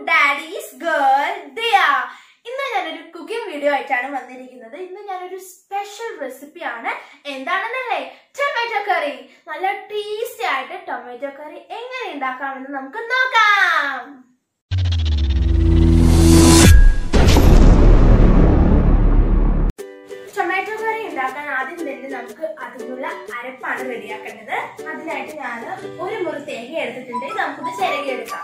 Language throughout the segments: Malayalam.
ഡാഡീസ് ഗേൾ ദിയ ഇന്ന് ഞാനൊരു കുക്കിംഗ് വീഡിയോ ആയിട്ടാണ് വന്നിരിക്കുന്നത് ഇന്ന് ഞാനൊരു സ്പെഷ്യൽ റെസിപ്പിയാണ് എന്താണെന്നല്ലേ ടൊമാറ്റോ കറി നല്ല ടേസ്റ്റി ആയിട്ട് ടൊമാറ്റോ കറി എങ്ങനെ ഉണ്ടാക്കാമെന്ന് നമുക്ക് നോക്കാം ടൊമാറ്റോ കറി ഉണ്ടാക്കാൻ ആദ്യം തന്നെ നമുക്ക് അതിനുള്ള അരപ്പാണ് റെഡിയാക്കേണ്ടത് അതിനായിട്ട് ഞാൻ ഒരു മുറി തേങ്ങ എടുത്തിട്ടുണ്ട് ഇത് നമുക്കിത് ചിരകി എടുക്കാം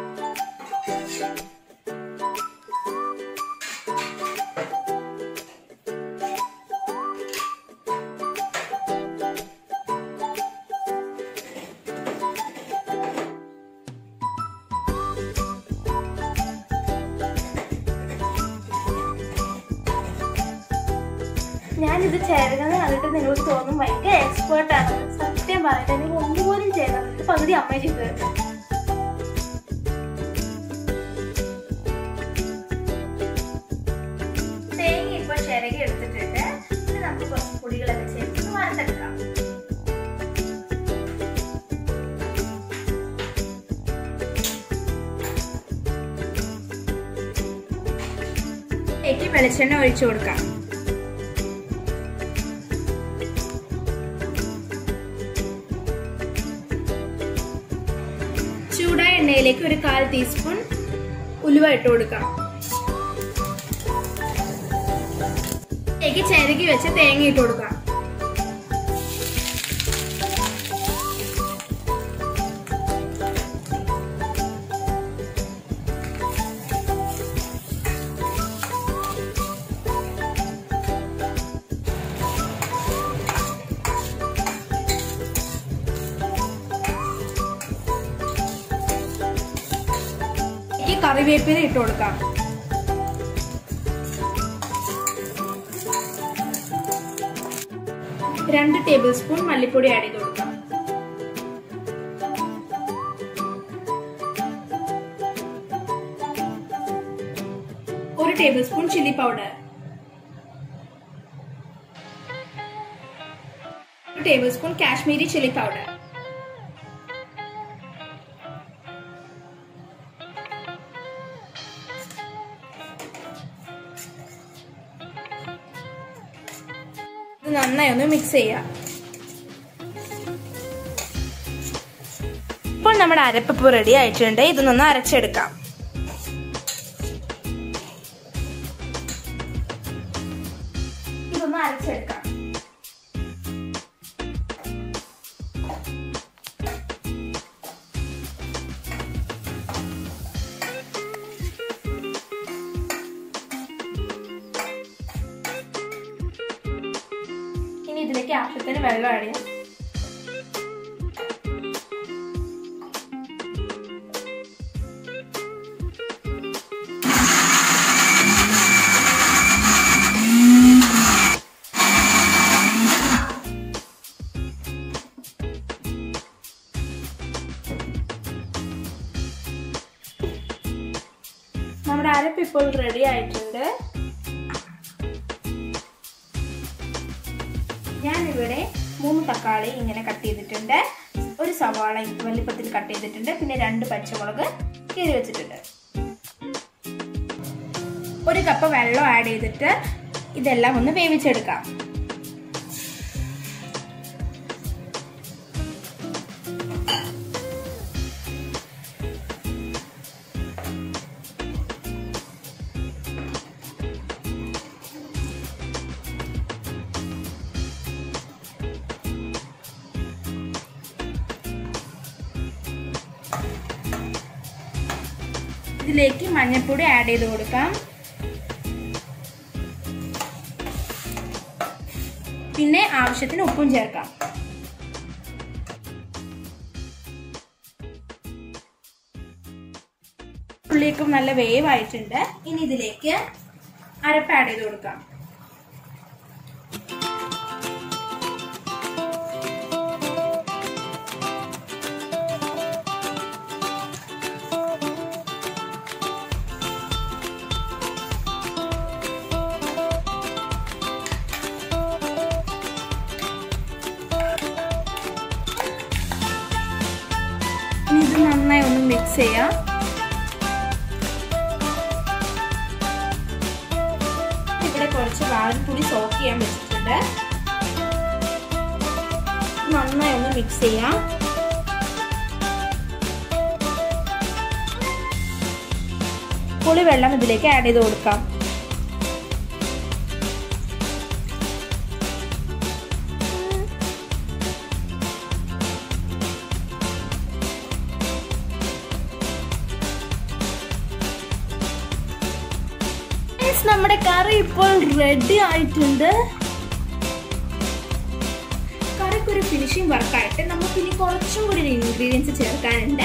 ഞാനിത് ചേരുന്നത് കണ്ടിട്ട് നിങ്ങൾക്ക് തോന്നും ഭയങ്കര എക്സ്പേർട്ട് ആണ് സത്യം പറയട്ടെ നിങ്ങൾ ഒന്നുപോലും ചെയ്താൽ പകുതി അമ്മ ചെയ്ത് തരും. തേങ്ങ ഇപ്പൊ ചിരകി എടുത്തിട്ടുണ്ട് ഇനി നമുക്ക് കുറച്ച് പൊടികളൊക്കെ ചേർത്ത് വറുത്തെടുക്കാം ഇതിലേക്ക് വെളിച്ചെണ്ണ ഒഴിച്ചു കൊടുക്കാം ചൂടായ എണ്ണയിലേക്ക് ഒരു കാൽ ടീസ്പൂൺ ഉലുവ ഇട്ട് കൊടുക്കാം ഇതിലേക്ക് ചിരകി വെച്ച തേങ്ങ ഇട്ട് കൊടുക്കാം ഈ കറിവേപ്പില ഇട്ട് കൊടുക്കാം രണ്ട് ടേബിൾ സ്പൂൺ മല്ലിപ്പൊടി ആഡ് ചെയ്ത് കൊടുക്കാം ഒരു ടേബിൾ സ്പൂൺ ചില്ലി പൗഡർ ഒരു tablespoon Kashmiri chilli powder ഇത് നന്നായി ഒന്ന് മിക്സ് ചെയ്യാം ഇപ്പോൾ നമ്മുടെ അരപ്പപ്പ് റെഡി ആയിട്ടുണ്ട് ഇതൊന്നൊന്ന് അരച്ചെടുക്കാം ഇതൊന്ന് അരച്ചെടുക്കാം ഇനി ഇതിലേക്ക് ആവശ്യത്തിന് വെള്ളം ആഡ് ചെയ്യാം നമ്മുടെ അരപ്പ് ഇപ്പോൾ റെഡി ആയിട്ടുണ്ട് ഞാനിവിടെ മൂന്ന് തക്കാളി ഇങ്ങനെ കട്ട് ചെയ്തിട്ടുണ്ട് ഒരു സവാള വലിപ്പത്തിൽ കട്ട് ചെയ്തിട്ടുണ്ട് പിന്നെ രണ്ട് പച്ചമുളക് കീറി വെച്ചിട്ടുണ്ട് ഒരു കപ്പ് വെള്ളം ആഡ് ചെയ്തിട്ട് ഇതെല്ലാം ഒന്ന് വേവിച്ചെടുക്കാം ഇതിലേക്ക് മഞ്ഞൾപ്പൊടി ആഡ് ചെയ്ത് കൊടുക്കാം പിന്നെ ആവശ്യത്തിന് ഉപ്പും ചേർക്കാം ഉള്ളിലേക്കും നല്ല വേവായിട്ടുണ്ട് ഇനി ഇതിലേക്ക് അരപ്പ് ആഡ് ചെയ്ത് കൊടുക്കാം ഇനി ഇത് നന്നായി ഒന്ന് മിക്സ് ചെയ്യാം കുറച്ച് വാഴപ്പുളി സോക്ക് ചെയ്യാൻ വെച്ചിട്ടുണ്ട് നന്നായി ഒന്ന് മിക്സ് ചെയ്യാം പുളി വെള്ളം ഇതിലേക്ക് ആഡ് ചെയ്ത് കൊടുക്കാം നമ്മുടെ കറി ഇപ്പോൾ റെഡി ആയിട്ടുണ്ട് കറിക്ക് ഒരു ഫിനിഷിംഗ് വർക്കായിട്ട് നമുക്ക് ഇനി കുറച്ചും കൂടി ഇൻഗ്രീഡിയൻസ് ചേർക്കാനുണ്ട്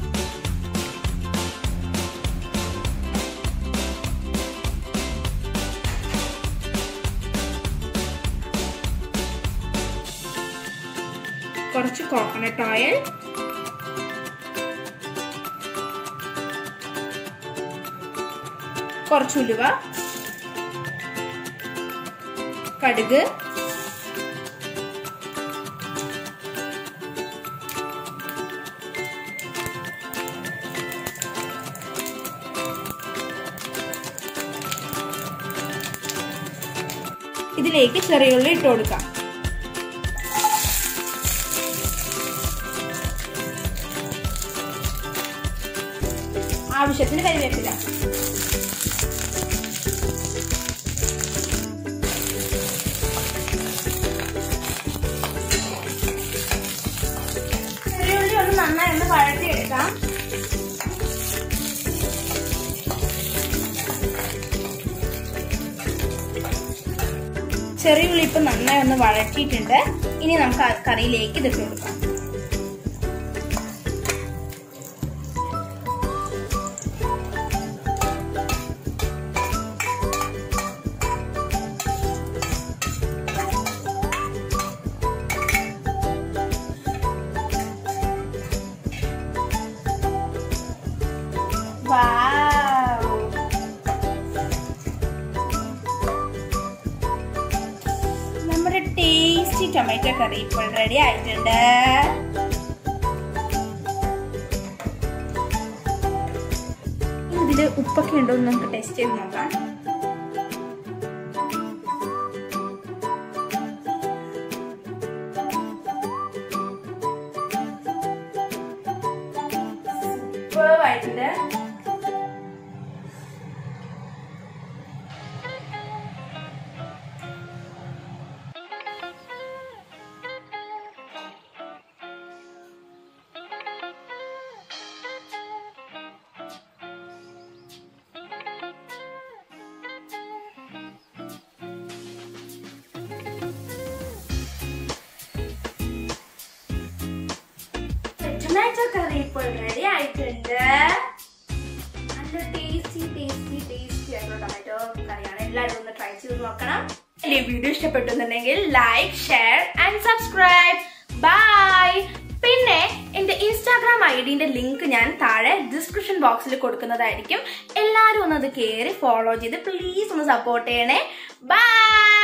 കുറച്ച് കോക്കനട്ട് ഓയിൽ കുറച്ച് ഉലുവ കടുക് ഇതിലേക്ക് ചെറിയ ഉള്ളി ഇട്ട് കൊടുക്കാം ആവശ്യത്തിന് കരിവേപ്പില ചെറിയുള്ളി ഒന്ന് നന്നായി ഒന്ന് വഴറ്റിയെടുക്കാം ചെറിയുള്ളി ഇപ്പം നന്നായി ഒന്ന് വഴറ്റിയിട്ടുണ്ട് ഇനി നമുക്ക് ആ കറിയിലേക്ക് ഇതിട്ട് കൊടുക്കാം Wow. നമ്മുടെ ടേസ്റ്റി ടൊമാറ്റോ കറി ഇപ്പോൾ റെഡി ആയിട്ടുണ്ട് ഇതില് ഉപ്പൊക്കെ ഉണ്ടോ എന്ന് നമുക്ക് ടേസ്റ്റ് ചെയ്ത് നോക്കാം ആയിട്ടുണ്ട് ടൊമാറ്റോ കറി ഇപ്പോൾ റെഡി ആയിട്ടുണ്ട് നല്ല ടേസ്റ്റി ടേസ്റ്റി ടേസ്റ്റി ആയിട്ടുള്ള ടൊമാറ്റോ കറിയാണ് എല്ലാവരും ഒന്ന് ട്രൈ ചെയ്ത് നോക്കണം ഈ വീഡിയോ ഇഷ്ടപ്പെട്ടുന്നുണ്ടെങ്കിൽ like share and subscribe bye പിന്നെ എന്റെ ഇൻസ്റ്റാഗ്രാം ഐ ഡിന്റെ ലിങ്ക് ഞാൻ താഴെ ഡിസ്ക്രിപ്ഷൻ ബോക്സിൽ കൊടുക്കുന്നതായിരിക്കും എല്ലാവരും ഒന്ന് അത് കയറി ഫോളോ ചെയ്ത് പ്ലീസ് ഒന്ന് സപ്പോർട്ട് ചെയ്യണേ ബൈ